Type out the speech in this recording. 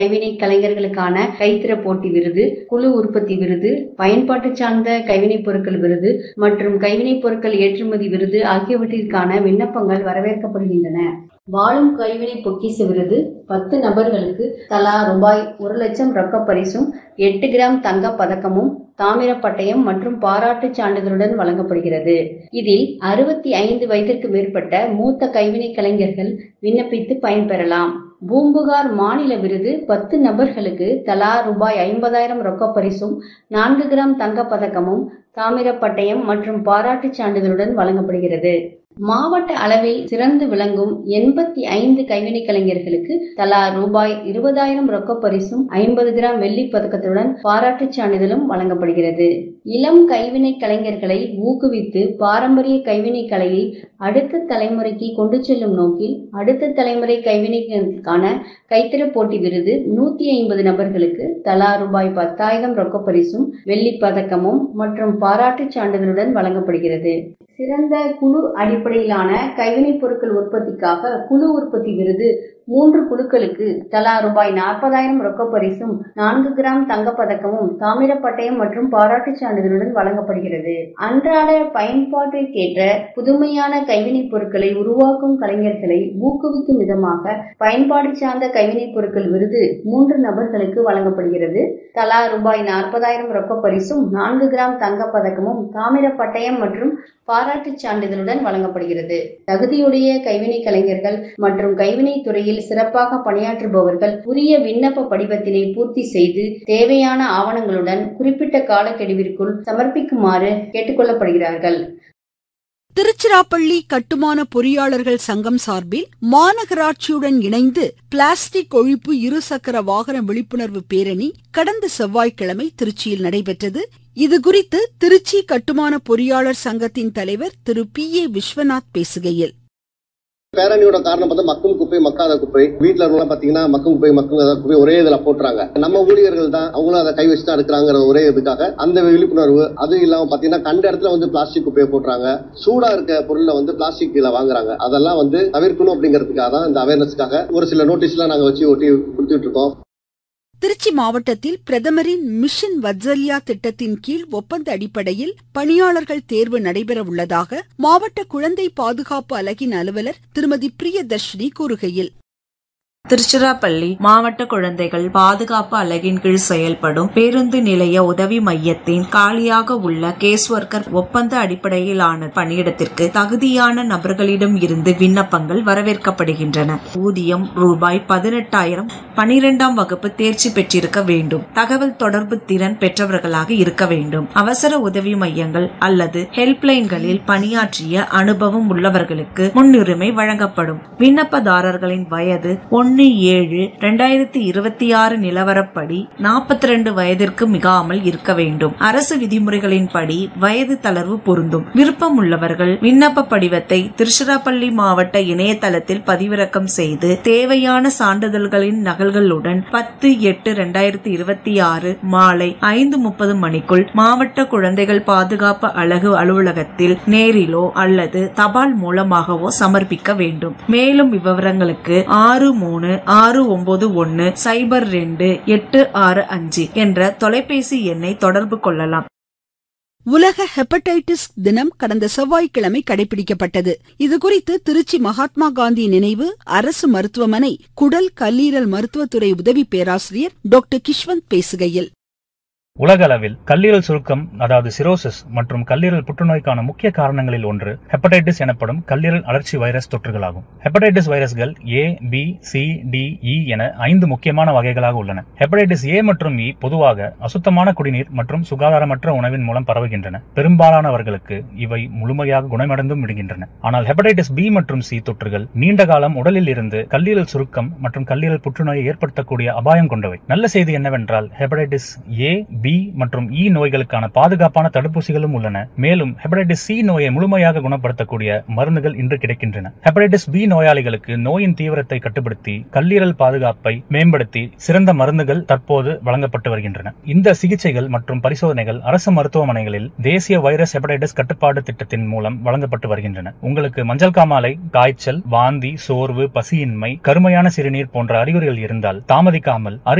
கைவினை கலைஞர்களுக்கான கைத்திற போட்டி விருது குழு உற்பத்தி விருது பயன்பாட்டு சார்ந்த கைவினைப் பொருட்கள் விருது மற்றும் கைவினைப் பொருட்கள் ஏற்றுமதி விருது ஆகியவற்றிற்கான விண்ணப்பங்கள் வரவேற்கப்படுகின்றன வாழும் கைவினை பொக்கிஷ விருது பத்து நபர்களுக்கு தலா ரூபாய் ஒரு லட்சம் ரொக்க பரிசும் எட்டு கிராம் தங்கப் பதக்கமும் தாமிர பட்டயம் மற்றும் பாராட்டுச் சான்றிதழுடன் வழங்கப்படுகிறது இதில் அறுபத்தி ஐந்து வயதிற்கு மேற்பட்ட மூத்த கைவினை கலைஞர்கள் விண்ணப்பித்து பயன்பெறலாம் பூம்புகார் மாநில விருது பத்து நபர்களுக்கு தலா ரூபாய் ஐம்பதாயிரம் ரொக்க பரிசும் நான்கு கிராம் தங்கப் பதக்கமும் தாமிர பட்டயம் மற்றும் பாராட்டுச் சான்றிதழுடன் வழங்கப்படுகிறது மாவட்ட அளவில் சிறந்து விளங்கும் எண்பத்தி ஐந்து கைவினை கலைஞர்களுக்கு தலா ரூபாய் இருபதாயிரம் ரொக்க பரிசும் ஐம்பது கிராம் வெள்ளி பதக்கத்துடன் பாராட்டுச் சான்றிதழும் வழங்கப்படுகிறது இளம் கைவினை கலைஞர்களை ஊக்குவித்து பாரம்பரிய கைவினை கலையை அடுத்த தலைமுறைக்கு கொண்டு செல்லும் நோக்கில் அடுத்த தலைமுறை கைவினைகளுக்கான கைத்திற போட்டி விருது நூத்தி ஐம்பது நபர்களுக்கு தலா ரூபாய் பத்தாயிரம் ரொக்க பரிசும் வெள்ளி பதக்கமும் மற்றும் பாராட்டுச் சான்றிதழுடன் வழங்கப்படுகிறது சிறந்த குழு அடிப்படையிலான கைவினைப் பொருட்கள் உற்பத்திக்காக குழு உற்பத்தி விருது மூன்று குழுக்களுக்கு தலா ரூபாய் நாற்பதாயிரம் ரொக்க பரிசும் நான்கு கிராம் தங்கப்பதக்கமும் தாமிர பட்டயம் மற்றும் பாராட்டுச் சான்றிதழுடன் வழங்கப்படுகிறது அன்றாட பயன்பாட்டிற்கேற்ற புதுமையான கைவினைப் பொருட்களை உருவாக்கும் கலைஞர்களை ஊக்குவிக்கும் விதமாக பயன்பாடு சார்ந்த கைவினைப் பொருட்கள் விருது மூன்று நபர்களுக்கு வழங்கப்படுகிறது தலா ரூபாய் நாற்பதாயிரம் ரொக்க பரிசும் நான்கு கிராம் தங்கப்பதக்கமும் தாமிர பட்டயம் மற்றும் பாராட்டுச் சான்றிதழுடன் வழங்கப்படுகிறது தகுதியுடைய கைவினை கலைஞர்கள் மற்றும் கைவினை துறையில் சிறப்பாக பணியாற்றுபவர்கள் உரிய விண்ணப்ப படிவத்தினை பூர்த்தி செய்து தேவையான ஆவணங்களுடன் குறிப்பிட்ட காலக்கெடுவிற்குள் சமர்ப்பிக்குமாறு கேட்டுக்கொள்ளப்படுகிறார்கள் திருச்சிராப்பள்ளி கட்டுமான பொறியாளர்கள் சங்கம் சார்பில் மாநகராட்சியுடன் இணைந்து பிளாஸ்டிக் ஒழிப்பு இருசக்கர வாகன விழிப்புணர்வு பேரணி கடந்த செவ்வாய்க்கிழமை திருச்சியில் நடைபெற்றது இதுகுறித்து திருச்சி கட்டுமான பொறியாளர் சங்கத்தின் தலைவர் திரு பி ஏ விஸ்வநாத் பேசுகையில் பேரணியோட காரணம் பார்த்தா மக்கும் குப்பை மக்காத குப்பை வீட்டுல இருக்கலாம் பாத்தீங்கன்னா மக்கும் குப்பை மக்கும் குப்பை ஒரே இதுல போட்டுறாங்க நம்ம ஊழியர்கள் தான் அவங்களும் அதை கை வச்சு தான் எடுக்கிறாங்கிற ஒரே இதுக்காக அந்த விழிப்புணர்வு அது இல்லாம பாத்தீங்கன்னா கண்ட இடத்துல வந்து பிளாஸ்டிக் குப்பையை போட்டுறாங்க சூடா இருக்க பொருள்ல வந்து பிளாஸ்டிக் கீழே வாங்குறாங்க அதெல்லாம் வந்து தவிர்க்கணும் அப்படிங்கிறதுக்காக தான் இந்த அவேர்னஸ்க்காக ஒரு சில நோட்டீஸ் எல்லாம் நாங்க வச்சு ஒட்டி கொடுத்துட்டு இருக்கோம் திருச்சி மாவட்டத்தில் பிரதமரின் மிஷன் வத்சல்யா திட்டத்தின் கீழ் ஒப்பந்த அடிப்படையில் பணியாளர்கள் தேர்வு நடைபெற உள்ளதாக மாவட்ட குழந்தை பாதுகாப்பு அலகின் அலுவலர் திருமதி பிரியதர்ஷினி கூறுகையில் திருச்சிராப்பள்ளி மாவட்ட குழந்தைகள் பாதுகாப்பு அலகின் கீழ் செயல்படும் பேருந்து நிலைய உதவி மையத்தின் காலியாக உள்ள கேஸ் ஒர்க்கர் ஒப்பந்த அடிப்படையிலான பணியிடத்திற்கு தகுதியான நபர்களிடம் இருந்து விண்ணப்பங்கள் வரவேற்கப்படுகின்றன ஊதியம் ரூபாய் பதினெட்டாயிரம் பனிரெண்டாம் வகுப்பு தேர்ச்சி பெற்றிருக்க வேண்டும் தகவல் தொடர்பு திறன் பெற்றவர்களாக இருக்க வேண்டும் அவசர உதவி மையங்கள் அல்லது ஹெல்ப்லைன்களில் பணியாற்றிய அனுபவம் உள்ளவர்களுக்கு முன்னுரிமை வழங்கப்படும் விண்ணப்பதாரர்களின் வயது ஒன்னு ஏழு இரண்டாயிரத்தி இருபத்தி ஆறு நிலவரப்படி நாற்பத்தி ரெண்டு வயதிற்கு மிகாமல் இருக்க வேண்டும் அரசு விதிமுறைகளின்படி வயது தளர்வு பொருந்தும் விருப்பம் உள்ளவர்கள் விண்ணப்ப படிவத்தை திருச்சிராப்பள்ளி மாவட்ட இணையதளத்தில் பதிவிறக்கம் செய்து தேவையான சான்றிதழ்களின் நகல்களுடன் பத்து எட்டு இரண்டாயிரத்தி இருபத்தி ஆறு மாலை ஐந்து முப்பது மணிக்குள் மாவட்ட குழந்தைகள் பாதுகாப்பு அழகு அலுவலகத்தில் நேரிலோ அல்லது தபால் மூலமாகவோ சமர்ப்பிக்க வேண்டும் மேலும் விவரங்களுக்கு ஆறு மூணு ஆறு ஒன்பது ஒன்னு சைபர் ரெண்டு எட்டு ஆறு அஞ்சு என்ற தொலைபேசி எண்ணை தொடர்பு கொள்ளலாம் உலக ஹெப்படைட்டிஸ் தினம் கடந்த செவ்வாய்க்கிழமை கடைபிடிக்கப்பட்டது இதுகுறித்து திருச்சி மகாத்மா காந்தி நினைவு அரசு மருத்துவமனை குடல் கல்லீரல் மருத்துவத்துறை உதவி பேராசிரியர் டாக்டர் கிஷ்வந்த் பேசுகையில் உலக அளவில் கல்லீரல் சுருக்கம் அதாவது சிரோசிஸ் மற்றும் கல்லீரல் புற்றுநோய்க்கான முக்கிய காரணங்களில் ஒன்று ஹெப்படைட்டிஸ் எனப்படும் கல்லீரல் அழற்சி வைரஸ் தொற்றுகளாகும் ஹெப்படைட்டிஸ் வைரஸ்கள் A B C D E என ஐந்து முக்கியமான வகைகளாக உள்ளன ஹெப்படைட்டிஸ் ஏ மற்றும் இ பொதுவாக அசுத்தமான குடிநீர் மற்றும் சுகாதாரமற்ற உணவின் மூலம் பரவுகின்றன பெரும்பாலானவர்களுக்கு இவை முழுமையாக குணமடைந்தும் விடுகின்றன ஆனால் ஹெப்படைட்டிஸ் பி மற்றும் சி தொற்றுகள் நீண்ட காலம் உடலில் இருந்து கல்லீரல் சுருக்கம் மற்றும் கல்லீரல் புற்றுநோயை ஏற்படுத்தக்கூடிய அபாயம் கொண்டவை நல்ல செய்தி என்னவென்றால் ஹெப்படைட்டிஸ் ஏ பி பி மற்றும் இ நோய்களுக்கான பாதுகாப்பான தடுப்பூசிகளும் உள்ளன மேலும் ஹெப்படைட்டிஸ் சி நோயை முழுமையாக குணப்படுத்தக்கூடிய மருந்துகள் இன்று கிடைக்கின்றன ஹெப்படைட்டிஸ் பி நோயாளிகளுக்கு நோயின் தீவிரத்தை கட்டுப்படுத்தி கல்லீரல் பாதுகாப்பை மேம்படுத்தி சிறந்த மருந்துகள் தற்போது வழங்கப்பட்டு வருகின்றன இந்த சிகிச்சைகள் மற்றும் பரிசோதனைகள் அரசு மருத்துவமனைகளில் தேசிய வைரஸ் ஹெப்படைட்டிஸ் கட்டுப்பாடு திட்டத்தின் மூலம் வழங்கப்பட்டு வருகின்றன உங்களுக்கு மஞ்சள் காமாலை காய்ச்சல் வாந்தி சோர்வு பசியின்மை கருமையான சிறுநீர் போன்ற அறிகுறிகள் இருந்தால் தாமதிக்காமல்